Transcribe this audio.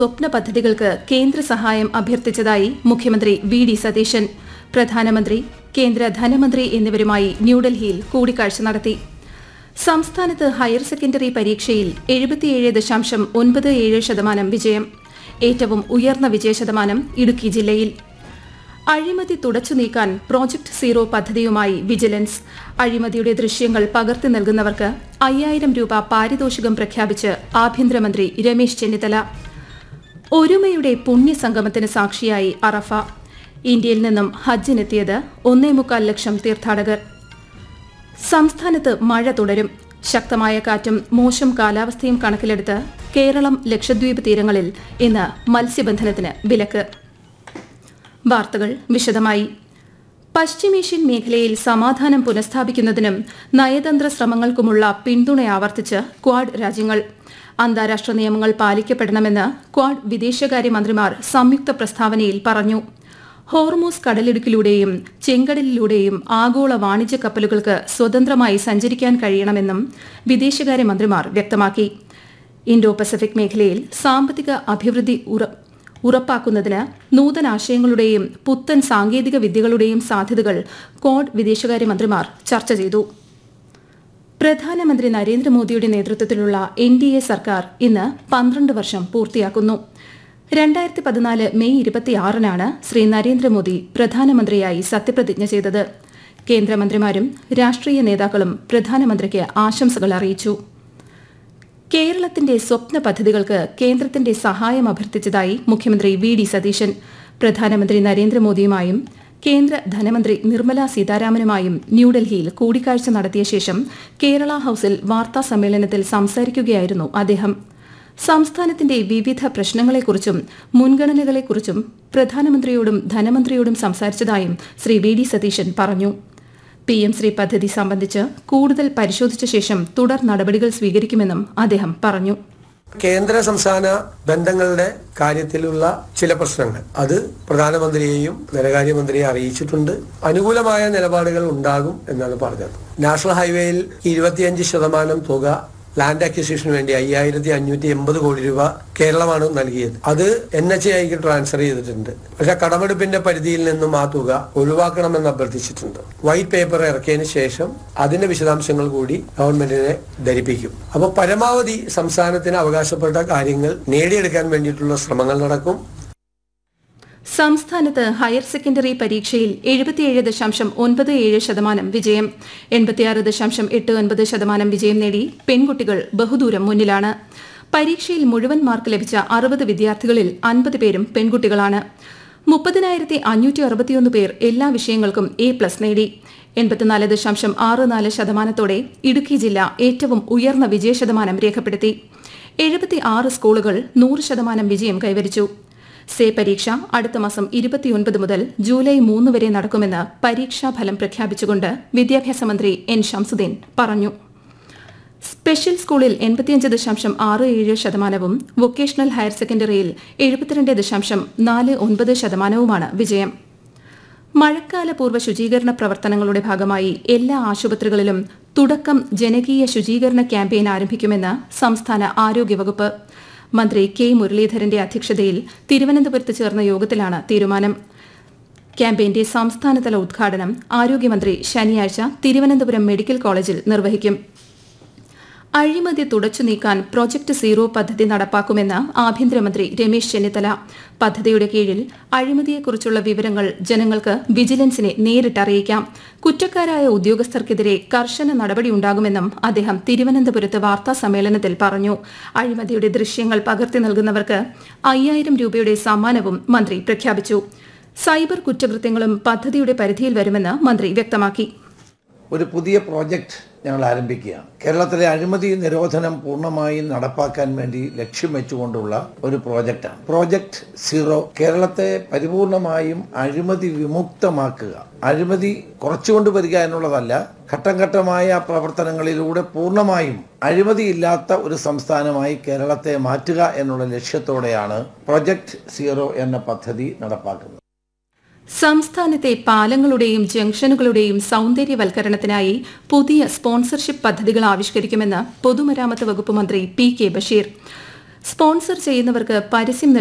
സ്വപ്ന പദ്ധതികൾക്ക് കേന്ദ്ര സഹായം അഭ്യർത്ഥിച്ചതായി മുഖ്യമന്ത്രി വി ഡി സതീശൻ പ്രധാനമന്ത്രി കേന്ദ്ര ധനമന്ത്രി എന്നിവരുമായി ന്യൂഡൽഹിയിൽ കൂടിക്കാഴ്ച നടത്തി സംസ്ഥാനത്ത് ഹയർ സെക്കൻഡറി പരീക്ഷയിൽ എഴുപത്തിയേഴ് ദശാംശം ഒൻപത് ഏഴ് ശതമാനം വിജയം ഏറ്റവും ഉയർന്ന വിജയശതമാനം ഇടുക്കി ജില്ലയിൽ അഴിമതി തുടച്ചു നീക്കാൻ പ്രോജക്ട് സീറോ പദ്ധതിയുമായി വിജിലൻസ് അഴിമതിയുടെ ദൃശ്യങ്ങൾ പകർത്തി നൽകുന്നവർക്ക് അയ്യായിരം രൂപ പാരിതോഷികം പ്രഖ്യാപിച്ച് ആഭ്യന്തരമന്ത്രി രമേശ് ചെന്നിത്തല ഒരുമയുടെ പുണ്യസംഗമത്തിന് സാക്ഷിയായി അറഫ ഇന്ത്യയിൽ നിന്നും ഹജ്ജിനെത്തിയത് ഒന്നേ മുക്കാൽ ലക്ഷം തീർത്ഥാടകർ സംസ്ഥാനത്ത് മഴ തുടരും ശക്തമായ കാറ്റും മോശം കാലാവസ്ഥയും കണക്കിലെടുത്ത് കേരളം ലക്ഷദ്വീപ് തീരങ്ങളിൽ ഇന്ന് മത്സ്യബന്ധനത്തിന് വിലക്ക് വാർത്തകൾ വിശദമായി പശ്ചിമേഷ്യൻ മേഖലയിൽ സമാധാനം പുനഃസ്ഥാപിക്കുന്നതിനും നയതന്ത്ര ശ്രമങ്ങൾക്കുമുള്ള പിന്തുണ ആവർത്തിച്ച് ക്വാഡ് രാജ്യങ്ങൾ അന്താരാഷ്ട്ര നിയമങ്ങൾ പാലിക്കപ്പെടണമെന്ന് ക്വാഡ് വിദേശകാര്യമന്ത്രിമാർ സംയുക്ത പ്രസ്താവനയിൽ പറഞ്ഞു ഹോർമൂസ് കടലിടുക്കിലൂടെയും ചെങ്കടലിലൂടെയും ആഗോള വാണിജ്യ കപ്പലുകൾക്ക് സ്വതന്ത്രമായി സഞ്ചരിക്കാൻ കഴിയണമെന്നും വിദേശകാര്യമന്ത്രിമാർ വ്യക്തമാക്കി ഇൻഡോ പസഫിക് മേഖലയിൽ സാമ്പത്തിക അഭിവൃദ്ധി ഉറ- ഉറപ്പാക്കുന്നതിന് നൂതനാശയങ്ങളുടെയും പുത്തൻ സാങ്കേതിക വിദ്യകളുടെയും സാധ്യതകൾ ക്വാഡ് വിദേശകാര്യമന്ത്രിമാർ ചർച്ച ചെയ്തു പ്രധാനമന്ത്രി നരേന്ദ്രമോദിയുടെ നേതൃത്വത്തിലുള്ള എൻ ഡി എ സർക്കാർ ഇന്ന് പന്ത്രണ്ട് വർഷം പൂർത്തിയാക്കുന്നു രണ്ടായിരത്തി പതിനാല് മെയ് ഇരുപത്തിയാറിനാണ് ശ്രീ നരേന്ദ്രമോദി പ്രധാനമന്ത്രിയായി സത്യപ്രതിജ്ഞ ചെയ്തത് കേന്ദ്രമന്ത്രിമാരും രാഷ്ട്രീയ നേതാക്കളും പ്രധാനമന്ത്രിക്ക് ആശംസകൾ അറിയിച്ചു കേരളത്തിന്റെ സ്വപ്ന പദ്ധതികൾക്ക് കേന്ദ്രത്തിന്റെ സഹായം അഭ്യർത്ഥിച്ചതായി മുഖ്യമന്ത്രി വി ഡി സതീശൻ പ്രധാനമന്ത്രി നരേന്ദ്രമോദിയുമായും കേന്ദ്ര ധനമന്ത്രി നിർമ്മല സീതാരാമനുമായും ന്യൂഡൽഹിയിൽ കൂടിക്കാഴ്ച നടത്തിയ ശേഷം കേരള ഹൌസിൽ വാർത്താ സമ്മേളനത്തിൽ സംസാരിക്കുകയായിരുന്നു അദ്ദേഹം സംസ്ഥാനത്തിന്റെ വിവിധ പ്രശ്നങ്ങളെക്കുറിച്ചും മുൻഗണനകളെക്കുറിച്ചും പ്രധാനമന്ത്രിയോടും ധനമന്ത്രിയോടും സംസാരിച്ചതായും ശ്രീ വി ഡി സതീശൻ പറഞ്ഞു പി എം ശ്രീ പദ്ധതി സംബന്ധിച്ച് കൂടുതൽ പരിശോധിച്ച ശേഷം തുടർ നടപടികൾ സ്വീകരിക്കുമെന്നും അദ്ദേഹം പറഞ്ഞു കേന്ദ്ര സംസ്ഥാന ബന്ധങ്ങളുടെ കാര്യത്തിലുള്ള ചില പ്രശ്നങ്ങൾ അത് പ്രധാനമന്ത്രിയെയും ധനകാര്യമന്ത്രിയെ അറിയിച്ചിട്ടുണ്ട് അനുകൂലമായ നിലപാടുകൾ ഉണ്ടാകും എന്നാണ് പറഞ്ഞത് നാഷണൽ ഹൈവേയിൽ ഇരുപത്തിയഞ്ച് ശതമാനം തുക ലാൻഡ് അക്വിസിഷന് വേണ്ടി അയ്യായിരത്തി അഞ്ഞൂറ്റി എൺപത് കോടി രൂപ കേരളമാണ് നൽകിയത് അത് എൻ എച്ച് ഐക്ക് ട്രാൻസ്ഫർ ചെയ്തിട്ടുണ്ട് പക്ഷെ കടമെടുപ്പിന്റെ പരിധിയിൽ നിന്നും ആ തുക ഒഴിവാക്കണമെന്ന് അഭ്യർത്ഥിച്ചിട്ടുണ്ട് വൈറ്റ് പേപ്പർ ഇറക്കിയതിന് ശേഷം അതിന്റെ വിശദാംശങ്ങൾ കൂടി ഗവൺമെന്റിനെ ധരിപ്പിക്കും അപ്പോൾ പരമാവധി സംസ്ഥാനത്തിന് അവകാശപ്പെട്ട കാര്യങ്ങൾ നേടിയെടുക്കാൻ വേണ്ടിയിട്ടുള്ള ശ്രമങ്ങൾ നടക്കും സംസ്ഥാനത്ത് ഹയർ സെക്കൻഡറി പരീക്ഷയിൽ എഴുപത്തിയേഴ് ദശാംശം ഒൻപത് ഏഴ് ശതമാനം വിജയം എൺപത്തിയാറ് ദശാംശം എട്ട് ഒൻപത് ശതമാനം വിജയം നേടി പെൺകുട്ടികൾ ബഹുദൂരം മുന്നിലാണ് പരീക്ഷയിൽ മുഴുവൻ മാർക്ക് ലഭിച്ച അറുപത് വിദ്യാർത്ഥികളിൽ അൻപത് പേരും പെൺകുട്ടികളാണ് മുപ്പതിനായിരത്തി അഞ്ഞൂറ്റി അറുപത്തിയൊന്ന് പേർ എല്ലാ വിഷയങ്ങൾക്കും എ പ്ലസ് നേടി എൺപത്തിനാല് ദശാംശം ആറ് നാല് ശതമാനത്തോടെ ഇടുക്കി ജില്ല ഏറ്റവും ഉയർന്ന വിജയശതമാനം രേഖപ്പെടുത്തി എഴുപത്തി ആറ് സ്കൂളുകൾ നൂറ് ശതമാനം വിജയം കൈവരിച്ചു സേ പരീക്ഷ അടുത്ത മാസം ഇരുപത്തിയൊൻപത് മുതൽ ജൂലൈ മൂന്ന് വരെ നടക്കുമെന്ന് പരീക്ഷാഫലം പ്രഖ്യാപിച്ചുകൊണ്ട് വിദ്യാഭ്യാസ മന്ത്രി എൻ ഷംസുദ്ദീൻ പറഞ്ഞു സ്പെഷ്യൽ സ്കൂളിൽ എൺപത്തിയഞ്ച് ദശാംശം ആറ് ഏഴ് ശതമാനവും വൊക്കേഷണൽ ഹയർ സെക്കൻഡറിയിൽ എഴുപത്തിരണ്ട് ദശാംശം നാല് ഒൻപത് ശതമാനവുമാണ് വിജയം മഴക്കാല പൂർവ്വ ശുചീകരണ പ്രവർത്തനങ്ങളുടെ ഭാഗമായി എല്ലാ ആശുപത്രികളിലും തുടക്കം ജനകീയ ശുചീകരണ ക്യാമ്പയിൻ ആരംഭിക്കുമെന്ന് സംസ്ഥാന ആരോഗ്യവകുപ്പ് മന്ത്രി കെ മുരളീധരന്റെ അധ്യക്ഷതയിൽ തിരുവനന്തപുരത്ത് ചേർന്ന യോഗത്തിലാണ് തീരുമാനം ക്യാമ്പയിന്റെ സംസ്ഥാനതല ഉദ്ഘാടനം ആരോഗ്യമന്ത്രി ശനിയാഴ്ച തിരുവനന്തപുരം മെഡിക്കൽ കോളേജിൽ നിർവഹിക്കും അഴിമതി തുടച്ചു നീക്കാൻ പ്രൊജക്ട് സീറോ പദ്ധതി നടപ്പാക്കുമെന്ന് ആഭ്യന്തരമന്ത്രി രമേശ് ചെന്നിത്തല പദ്ധതിയുടെ കീഴിൽ അഴിമതിയെക്കുറിച്ചുള്ള വിവരങ്ങൾ ജനങ്ങൾക്ക് വിജിലൻസിനെ നേരിട്ടറിയിക്കാം കുറ്റക്കാരായ ഉദ്യോഗസ്ഥർക്കെതിരെ കർശന നടപടിയുണ്ടാകുമെന്നും അദ്ദേഹം തിരുവനന്തപുരത്ത് വാർത്താ സമ്മേളനത്തിൽ പറഞ്ഞു അഴിമതിയുടെ ദൃശ്യങ്ങൾ പകർത്തി നൽകുന്നവർക്ക് അയ്യായിരം രൂപയുടെ സമ്മാനവും മന്ത്രി പ്രഖ്യാപിച്ചു സൈബർ കുറ്റകൃത്യങ്ങളും പദ്ധതിയുടെ പരിധിയിൽ വരുമെന്ന് മന്ത്രി വ്യക്തമാക്കി ഒരു പുതിയ പ്രോജക്റ്റ് ഞങ്ങൾ ആരംഭിക്കുകയാണ് കേരളത്തിലെ അഴിമതി നിരോധനം പൂർണ്ണമായും നടപ്പാക്കാൻ വേണ്ടി ലക്ഷ്യം വെച്ചുകൊണ്ടുള്ള ഒരു പ്രോജക്റ്റാണ് പ്രോജക്റ്റ് സീറോ കേരളത്തെ പരിപൂർണമായും അഴിമതി വിമുക്തമാക്കുക അഴിമതി കുറച്ചുകൊണ്ട് വരിക എന്നുള്ളതല്ല ഘട്ടം ഘട്ടമായ പ്രവർത്തനങ്ങളിലൂടെ പൂർണ്ണമായും അഴിമതിയില്ലാത്ത ഒരു സംസ്ഥാനമായി കേരളത്തെ മാറ്റുക എന്നുള്ള ലക്ഷ്യത്തോടെയാണ് പ്രോജക്റ്റ് സീറോ എന്ന പദ്ധതി നടപ്പാക്കുന്നത് സംസ്ഥാനത്തെ പാലങ്ങളുടെയും ജംഗ്ഷനുകളുടെയും സൗന്ദര്യവൽക്കരണത്തിനായി പുതിയ സ്പോൺസർഷിപ്പ് പദ്ധതികൾ ആവിഷ്കരിക്കുമെന്ന് പൊതുമരാമത്ത് വകുപ്പ് മന്ത്രി പി കെ ബഷീർ സ്പോൺസർ ചെയ്യുന്നവർക്ക് പരസ്യം